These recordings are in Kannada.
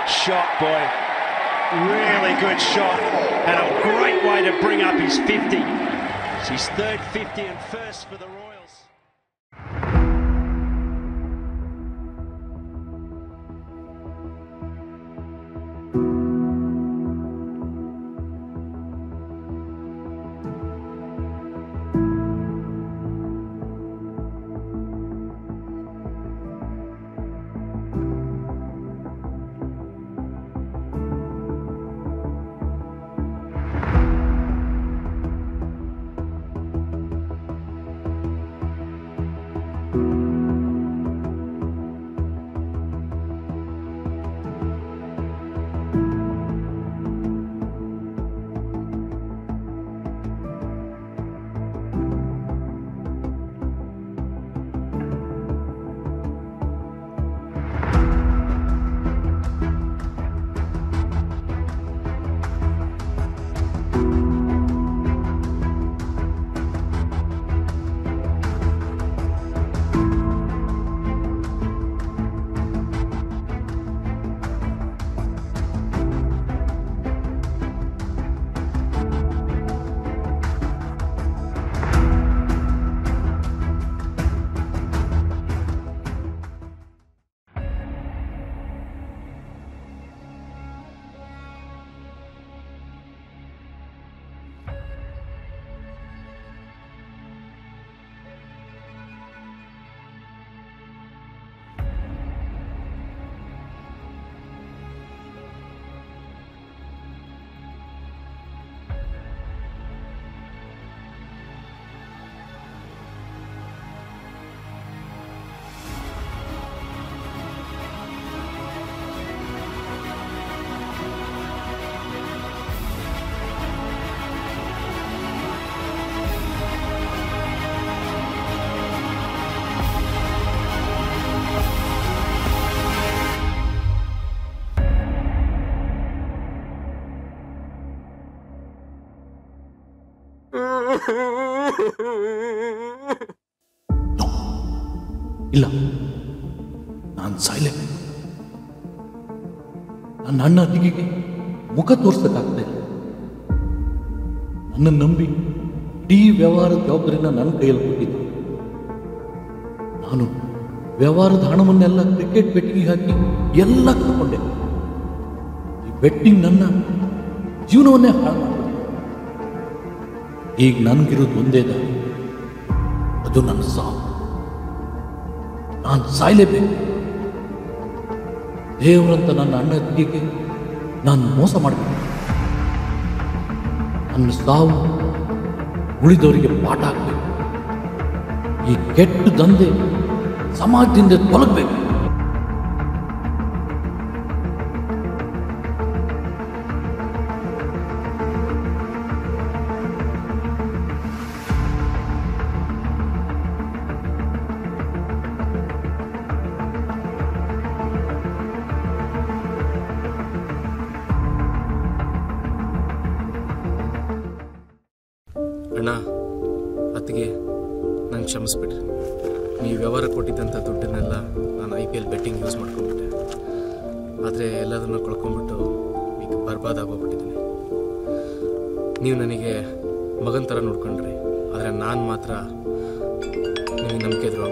shot, boy. Really good shot. And a great way to bring up his 50. It's his third 50 and first for the Royals. ಇಲ್ಲ ನಾನು ಸಾಯ್ಲೇಬೇಕು ನನ್ನ ಅಣ್ಣ ಅತ್ತಿಗೆಗೆ ಮುಖ ತೋರ್ಸಕ್ಕಾಗ್ತಾ ಇಲ್ಲ ನನ್ನ ನಂಬಿ ಇಡೀ ವ್ಯವಹಾರದ ಜವಾಬ್ದಾರಿನ ನನ್ನ ಕೈಯಲ್ಲಿ ಕೊಟ್ಟಿದ್ದು ನಾನು ವ್ಯವಹಾರದ ಹಣವನ್ನೆಲ್ಲ ಕ್ರಿಕೆಟ್ ಬೆಟ್ಟಿಂಗ್ ಹಾಕಿ ಎಲ್ಲ ಕಳ್ಕೊಂಡೆ ಈ ಬೆಟ್ಟಿಂಗ್ ನನ್ನ ಜೀವನವನ್ನೇ ಹಾಳು ಮಾಡಿದೆ ಈಗ ನನಗಿರೋದು ಒಂದೇ ದಾರಿ ಅದು ನನ್ನ ಸಾವು ನಾನು ಸಾಯ್ಲೇಬೇಕು ದೇವರಂತ ನನ್ನ ಅಣ್ಣ ಅತ್ತಿಗೆಗೆ ನಾನು ಮೋಸ ಮಾಡಬೇಕು ನನ್ನ ಸಾವು ಉಳಿದವರಿಗೆ ಪಾಠ ಆಗಬೇಕು ಈ ಕೆಟ್ಟ ದಂಧೆ ಸಮಾಜದಿಂದ ತೊಲಗಬೇಕು ಅಣ್ಣ ಅತ್ತಿಗೆ ನಂಗೆ ಕ್ಷಮಿಸ್ಬಿಟ್ರಿ ನೀವು ವ್ಯವಹಾರ ಕೊಟ್ಟಿದ್ದಂಥ ದುಡ್ಡನ್ನೆಲ್ಲ ನಾನು I P L betting use ಮಾಡ್ಕೊಂಡ್ಬಿಟ್ಟೆ ಆದರೆ ಎಲ್ಲದನ್ನು ಕಳ್ಕೊಂಡ್ಬಿಟ್ಟು ಈಗ ಬರ್ಬಾದ್ ಆಗೋಗ್ಬಿಟ್ಟಿದ್ದೀನಿ ನೀವು ನನಗೆ ಮಗನ ಥರ ನೋಡ್ಕೊಂಡ್ರಿ ಆದರೆ ನಾನು ಮಾತ್ರ ನಿಮಗೆ ನಂಬಿಕೆ ಇದ್ರು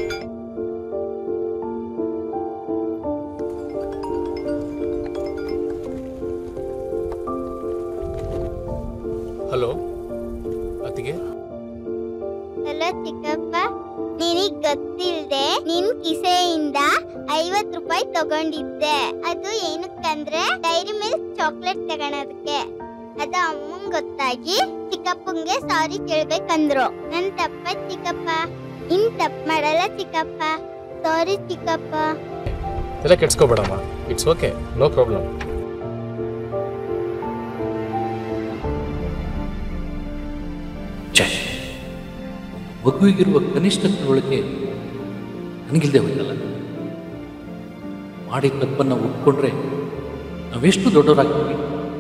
ಹಲೋ ಅತ್ತಿಗೆ ಹಲೋ ಚಿಕ್ಕಪ್ಪ ನಿನಗ್ ಗೊತ್ತಿಲ್ದೆ ನಿನ್ ಕಿಸೆಯಿಂದ ಐವತ್ ರೂಪಾಯಿ ತಗೊಂಡಿದ್ದೆ ಅದು ಏನಕ್ಕಂದ್ರೆ ಡೈರಿ ಮಿಲ್ಕ್ ಚಾಕ್ಲೇಟ್ ತಗೊಳೋದಕ್ಕೆ ಅದು ಅಮ್ಮಂಗ್ ಗೊತ್ತಾಗಿ ಚಿಕ್ಕಪ್ಪಂಗೆ ಸಾರಿ ಕೇಳ್ಬೇಕಂದ್ರು ನನ್ ತಪ್ಪ ಚಿಕ್ಕಪ್ಪ ಇನ್ ತಪ್ಪ ಮಾಡಲ್ಲ ಚಿಕ್ಕಪ್ಪ ಸಾರಿ ಚಿಕ್ಕಪ್ಪ ಎಲ್ಲ ಕೆಡ್ಸ್ಕೊಬೇಡಮ್ಮ ಇಟ್ಸ್ ಓಕೆ ನೋ ಪ್ರಾಬ್ಲಮ್ ಛೇ ಮಗುವಿಗಿರುವ ಕನಿಷ್ಠ ತಿಳುವಳಿಕೆ ನನಗಿಲ್ಲದೆ ಹೋಯ್ತಲ್ಲ ಮಾಡಿದ ತಪ್ಪನ್ನು ಒಪ್ಕೊಂಡ್ರೆ ನಾವೆಷ್ಟು ದೊಡ್ಡವರಾಗ್ತೀವಿ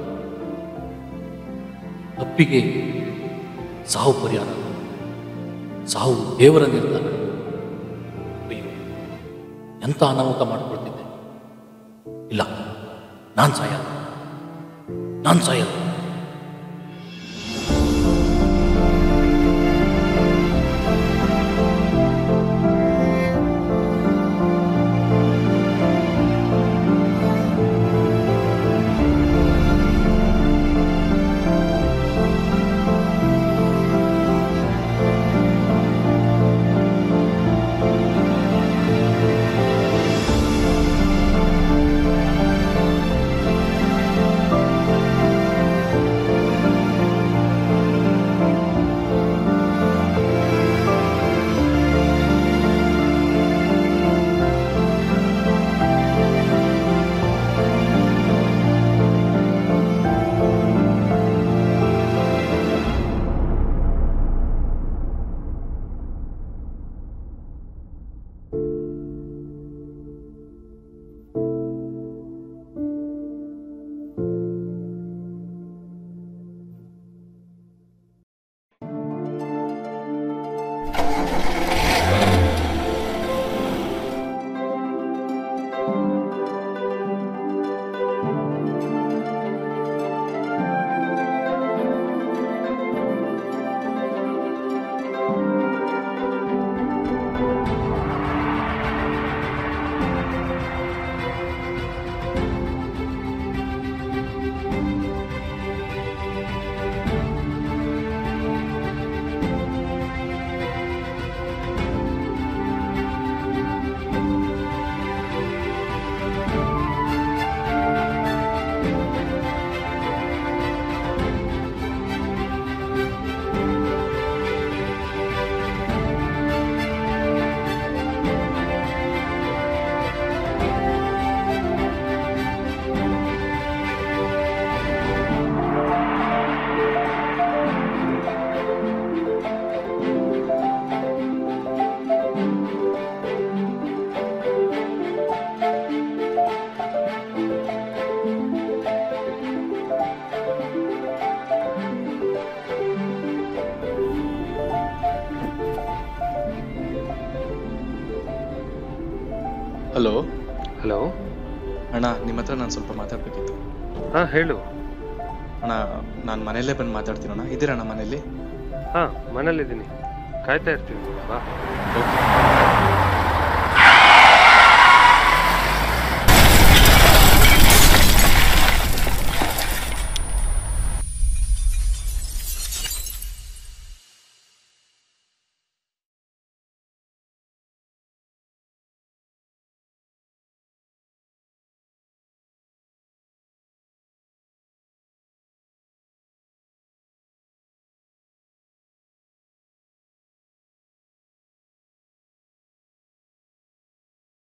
ತಪ್ಪಿಗೆ ಸಾವು ಪರಿಹಾರ ಸಾವು ದೇವರ ನಿರ್ಧಾರ ಅಯ್ಯೋ ಎಂಥ ಅನಾಹುತ ಮಾಡ್ಕೊಳ್ತಿದ್ದೆ ಇಲ್ಲ ನಾನು ಸಾಯಲ್ಲ ನಾನು ಸಾಯಲ್ಲ ಹಲೋ ಹಲೋ ಅಣ್ಣ ನಿಮ್ಮ ಹತ್ರ ನಾನು ಸ್ವಲ್ಪ ಮಾತಾಡಬೇಕಿತ್ತು ಹಾ ಹೇಳು ಅಣ್ಣ ನಾನು ಮನೆಯಲ್ಲೇ ಬಂದು ಮಾತಾಡ್ತೀನಣ್ಣ ಇದ್ದೀರಣ್ಣ ಮನೇಲಿ ಹಾ ಮನೇಲಿದ್ದೀನಿ ಕಾಯ್ತಾ ಇರ್ತೀನಿ ಬಾ ಓಕೆ